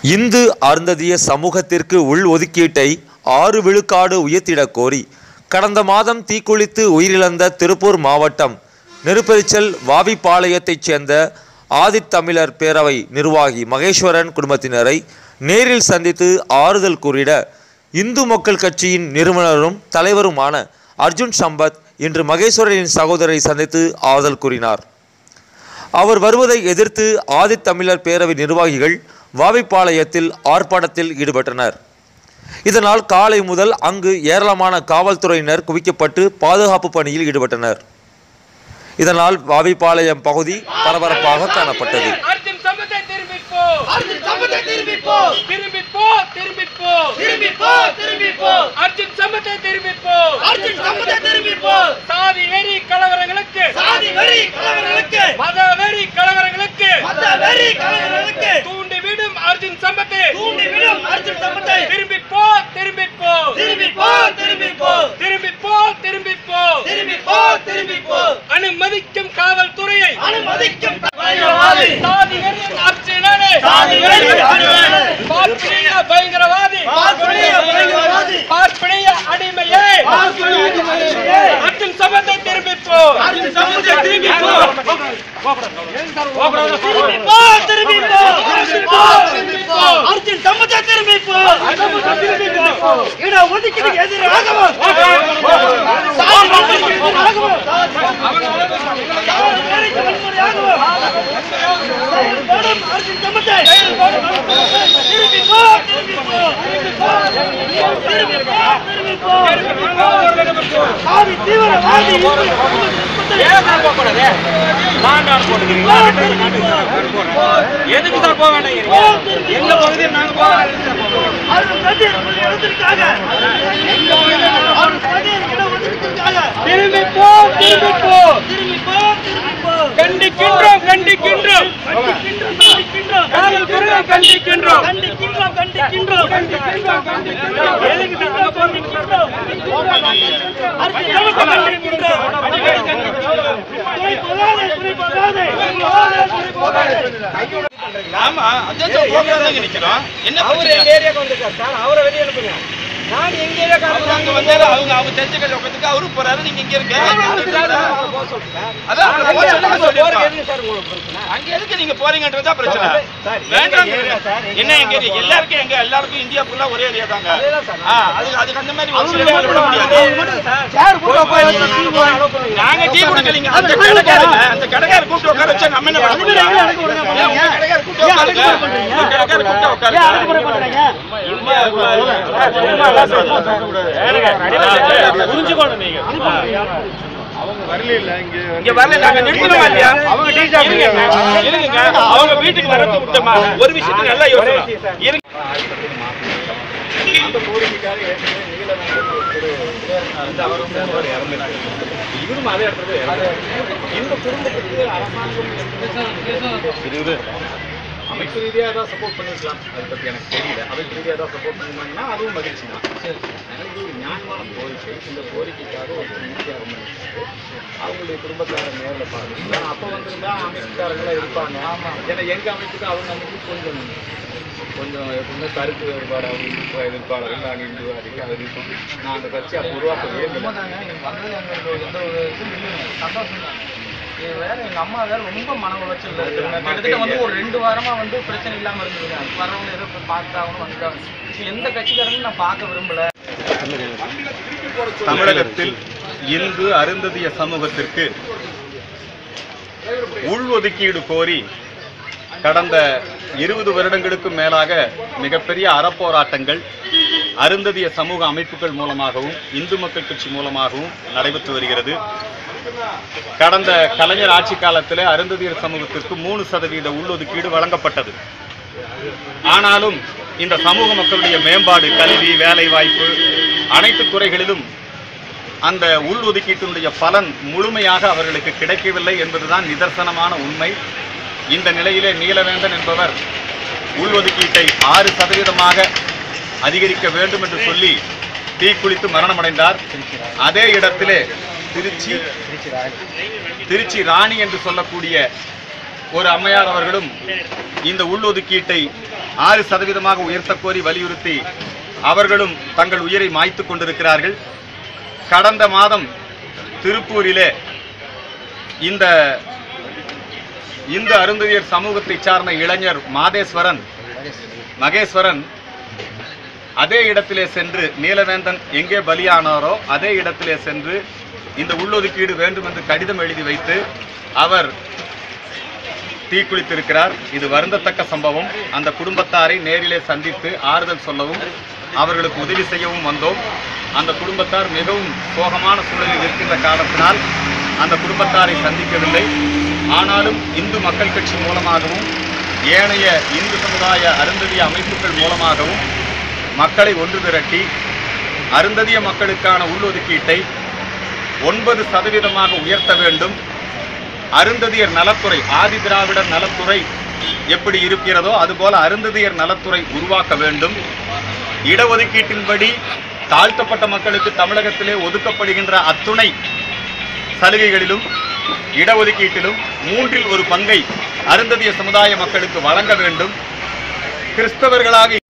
இந்து அருந்ததிய சமூகத்திற்கு உள் ஒதுக்கீட்டை ஆறு விழுக்காடு உயர்த்திடக் கோரி கடந்த மாதம் தீக்குளித்து உயிரிழந்த திருப்பூர் மாவட்டம் நெருப்பெரிச்சல் வாவிப்பாளையத்தைச் சேர்ந்த ஆதித்தமிழர் பேரவை நிர்வாகி மகேஸ்வரன் குடும்பத்தினரை நேரில் சந்தித்து ஆறுதல் கூறிட இந்து மக்கள் கட்சியின் நிறுவனரும் தலைவருமான அர்ஜுன் சம்பத் இன்று மகேஸ்வரனின் சகோதரரை சந்தித்து ஆறுதல் கூறினார் அவர் வருவதை எதிர்த்து ஆதித்தமிழர் பேரவை நிர்வாகிகள் வாவிப்பாளையத்தில் ஆர்ப்பாட்டத்தில் ஈடுபட்டனர் இதனால் காலை முதல் அங்கு ஏராளமான காவல்துறையினர் குவிக்கப்பட்டு பாதுகாப்பு பணியில் ஈடுபட்டனர் இதனால் வாவிப்பாளையம் பகுதி பரபரப்பாக காணப்பட்டது அர்ஜுன் சம்பத்தை திரும்பி போ அர்ஜுன் சம்பத்தை திரும்பி போ திரும்பி போ திரும்பி போ திரும்பி போ திரும்பி போ அர்ஜுன் சம்பத்தை திரும்பி போ அர்ஜுன் சம்பத்தை திரும்பி போ சாதி வெறி கலவரங்களுக்கு சாதி வெறி கலவரங்களுக்கு மத வெறி கலவரங்களுக்கு மத வெறி கலவரங்களுக்கு தூண்டி விடும் அர்ஜுன் சம்பத்தை தூண்டி விடும் அர்ஜுன் சம்பத்தை திரும்பி போ திரும்பி போ திரும்பி போ திரும்பி போ திரும்பி போ திரும்பி போ திரும்பி போ திரும்பி போ அனுமதிக்கும் காவல்துறையை அனுமதிக்கும் பயங்கரவாதி சாதி வெறியின் அர்ச்சனே சாதி வெறி அடிமையே பார்ப்பனிய பயங்கரவாதி பார்ப்பனிய பயங்கரவாதி பார்ப்பனிய அடிமையே பார்ப்பனிய அடிமையே அர்ஜுன் சம்பத்தை திரும்பி போ அர்ஜுன் சம்பத்தை திரும்பி போ திரும்பி போ திரும்பி போ திரும்பி போ திரும்பி போ அர்ஜுன் சம்பத்தை திரும்பி போ திரும்பி போ இட ஒதுக்கீடு எதிராகவும் சாதி வெறிக்கு எதிராகவும் சாதி வெறிக்கு வன்முறையாகவும் செயல்படும் அர்ஜுன் சம்பத்தை திரும்பி போ திரும்பி போ திரும்பி போ திரும்பி போ திரும்பி போ சாதி தீவிரவாதி இந்து சமூகத்தை எதுக்கு சார் போக வேண்டாம் எங்க பகுதியில் நாங்க போக அவர்கள் கண்ணீர் இடத்திற்காக அவர்கள் கண்ணீர் இட ஒதுக்கீட்டிற்காக திரும்பி போ திரும்பி போ திரும்பி போ திரும்பி போ கண்டிக்கின்றோம் கண்டிக்கின்றோம் கண்டிக்கின்றோம் கண்டிக்கின்றோம் காவல்துறையை கண்டிக்கின்றோம் கண்டிக்கின்றோம் கண்டிக்கின்றோம் கண்டிக்கின்றோம் எதுக்கு நாங்க கண்டிக்கின்றோம் அரசியலுக்கு கண்டிக்கின்றோம் துணை போகாதே துணை போகாதே துணை போகாதே ஆமா அதான் சார் போகிறதாங்க நிக்கிறோம் என்ன அவர் பிரச்சனை எங்க ஏரியாக்கு வந்திருக்காரு சார் அவரை வெளியே அனுப்புங்க நான் எங்க ஏரியாக்கு அவங்க அங்க வந்தாரு அவங்க அவங்க தெரிஞ்ச கல்யாணத்துக்கு அவரு போறாரு நீங்க இங்க இருக்க அதான் அவரை போக சொல்லுங்க சொல்லிருப்பான். அங்க எதுக்கு நீங்க போறீங்கன்றதா பிரச்சனை வேண்டாம் என்ன எங்க ஏரியா எல்லாருக்கும் எங்க எல்லாருக்கும் இந்தியா ஃபுல்லா ஒரே ஏரியா தாங்க ஆ, அதுக்கு அதுக்கு அந்த மாதிரி ஒரு சில இடத்துல விட முடியாது நாங்க டீ குடிக்கலீங்க அந்த கடைக்காரங்க அந்த கடைக்காரர் கூப்பிட்டு உட்கார வச்சா நம்ம என்ன பண்ண முடியும் ஏன் உங்க கடைக்காரர் கூப்பிட்டு உட்காருங்க உங்க கடைக்காரர் கூப்பிட்டு உட்காருங்க புரிஞ்சுக்கணும் நீங்க இங்க வரல நாங்க நிறுத்தணுமா இல்லையா இருங்க இருங்க அவங்க வீட்டுக்கு வரது விட்டோமா ஒரு விஷயத்துக்கு நல்லா யோசனை இருங்க அமைப்பு ரீதியாக தான் சப்போர்ட் பண்ணிருக்கலாம் அதை பற்றி எனக்கு தெரியல அமைப்பு ரீதியாக தான் சப்போர்ட் பண்ணிருந்தாங்கன்னா அதுவும் மகிழ்ச்சி தான் அதனால இது ஒரு நியாயமான கோரிக்கை இந்த கோரிக்கைக்காக ஒரு இந்திய அரசு அவங்களுடைய குடும்பத்தார நேரில் பார்க்கணும் ஏன்னா அப்போ வந்திருந்தா அமைப்புக்காரங்களாம் இருப்பாங்க ஏன்னா எங்கள் அமைப்புக்கு அவங்க அமைப்பு கொஞ்சம் கொஞ்சம் எப்பவுமே கருத்து வேறுபாடு அவங்க இந்து எதிர்ப்பாளர்கள் நாங்கள் இந்துவாதிக்கு அது இருக்கும் நான் அந்த கட்சி அப்போ உருவாக்கவே இல்லை வேற எங்க அம்மா வேற ரொம்ப மன உளைச்சல் இருக்குங்க கிட்டத்தட்ட வந்து ஒரு ரெண்டு வாரமா வந்து பிரச்சனை இல்லாம இருந்ததுங்க வரவங்க ஏதோ போய் பார்த்தாங்கன்னு வந்துட்டாங்க இப்ப எந்த கட்சிக்காரங்களும் நான் பார்க்க விரும்பல தமிழகத்தில் இந்து அருந்ததிய சமூகத்திற்கு உள்ஒதுக்கீடு கோரி கடந்த இருபது வருடங்களுக்கும் மேலாக மிகப்பெரிய அறப்போராட்டங்கள் அருந்ததிய சமூக அமைப்புகள் மூலமாகவும் இந்து மக்கள் கட்சி மூலமாகவும் நடைபெற்று வருகிறது கடந்த கலைஞர் ஆட்சி காலத்தில் அருந்ததியர் சமூகத்திற்கு மூணு சதவீத உள்ஒதுக்கீடு வழங்கப்பட்டது ஆனாலும் இந்த சமூக மக்களுடைய மேம்பாடு கல்வி வேலை வாய்ப்பு அனைத்து துறைகளிலும் அந்த உள்ஒதுக்கீட்டினுடைய பலன் முழுமையாக அவர்களுக்கு கிடைக்கவில்லை என்பதுதான் நிதர்சனமான உண்மை இந்த நிலையிலே நீலவேந்தன் என்பவர் உள்ஒதுக்கீட்டை ஆறு சதவீதமாக அதிகரிக்க வேண்டும் என்று சொல்லி தீக்குளித்து மரணமடைந்தார் அதே இடத்திலே திருச்சி திருச்சி ராணி என்று சொல்லக்கூடிய ஒரு அம்மையார் அவர்களும் இந்த உள்ஒதுக்கீட்டை ஆறு சதவீதமாக உயர்த்தக் கோரி வலியுறுத்தி அவர்களும் தங்கள் உயிரை மாய்த்து கொண்டிருக்கிறார்கள் கடந்த மாதம் திருப்பூரிலே இந்த இந்து அருந்ததியர் சமூகத்தை சார்ந்த இளைஞர் மாதேஸ்வரன் மகேஸ்வரன் அதே இடத்திலே சென்று நீலவேந்தன் எங்கே பலியானாரோ அதே இடத்திலே சென்று இந்த உள்ளொதுக்கீடு வேண்டும் என்று கடிதம் எழுதி வைத்து அவர் தீக்குளித்திருக்கிறார் இது வருந்தத்தக்க சம்பவம் அந்த குடும்பத்தாரை நேரிலே சந்தித்து ஆறுதல் சொல்லவும் அவர்களுக்கு உதவி செய்யவும் வந்தோம் அந்த குடும்பத்தார் மிகவும் சோகமான சூழலில் இருக்கின்ற காரணத்தினால் அந்த குடும்பத்தாரை சந்திக்கவில்லை ஆனாலும் இந்து மக்கள் கட்சி மூலமாகவும் ஏனைய இந்து சமுதாய அருந்ததிய அமைப்புகள் மூலமாகவும் மக்களை ஒன்று திரட்டி அருந்ததிய மக்களுக்கான உள்ளொதுக்கீட்டை ஒன்பது சதவீதமாக உயர்த்த வேண்டும் அருந்ததியர் நலத்துறை ஆதி திராவிடர் நலத்துறை எப்படி இருக்கிறதோ அதுபோல அருந்ததியர் நலத்துறை உருவாக்க வேண்டும் இடஒதுக்கீட்டின்படி தாழ்த்தப்பட்ட மக்களுக்கு தமிழகத்திலே ஒதுக்கப்படுகின்ற அத்துணை சலுகைகளிலும் இடஒதுக்கீட்டிலும் மூன்றில் ஒரு பங்கை அருந்ததிய சமுதாய மக்களுக்கு வழங்க வேண்டும் கிறிஸ்தவர்களாக